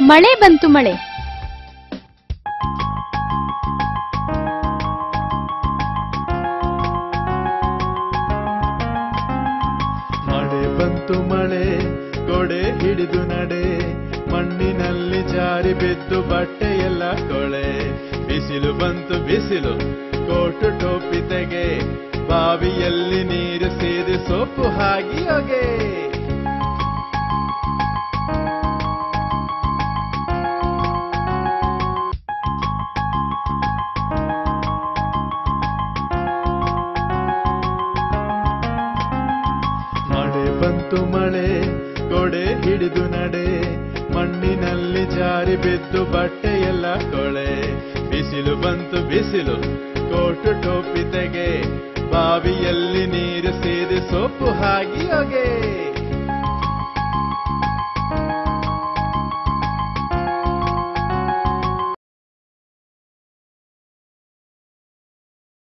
ಮಳೆ ಬಂತು ಮಳೆ ಮಳೆ ಬಂತು ಮಳೆ ಕೊಡೆ ಹಿಡಿದು ನಡೆ ಮಣ್ಣಿನಲ್ಲಿ ಜಾರಿ ಬಿದ್ದು ಬಟ್ಟೆಯೆಲ್ಲ ಕೊಳೆ ಬಿಸಿಲು ಬಂತು ಬಿಸಿಲು ಕೋಟು ಟೋಪಿ ತೆಗೆ ಬಾವಿಯಲ್ಲಿ ನೀರು ಸೇರಿ ಸೊಪ್ಪು ಹಾಕಿ ಹೊಗೆ ಮಳೆ ಬಂತು ಮಳೆ ಕೊಡೆ ಹಿಡಿದು ನಡೆ ಮಣ್ಣಿನಲ್ಲಿ ಜಾರಿ ಬಿದ್ದು ಬಟ್ಟೆಯೆಲ್ಲ ಕೊಳೆ ಬಿಸಿಲು ಬಂತು ಬಿಸಿಲು ಕೋಟು ಟೋಪಿ ತೆಗೆ ಬಾವಿಯಲ್ಲಿ ನೀರು ಸೇರಿ ಸೊಪ್ಪು ಹಾಕಿ ಹೊಗೆ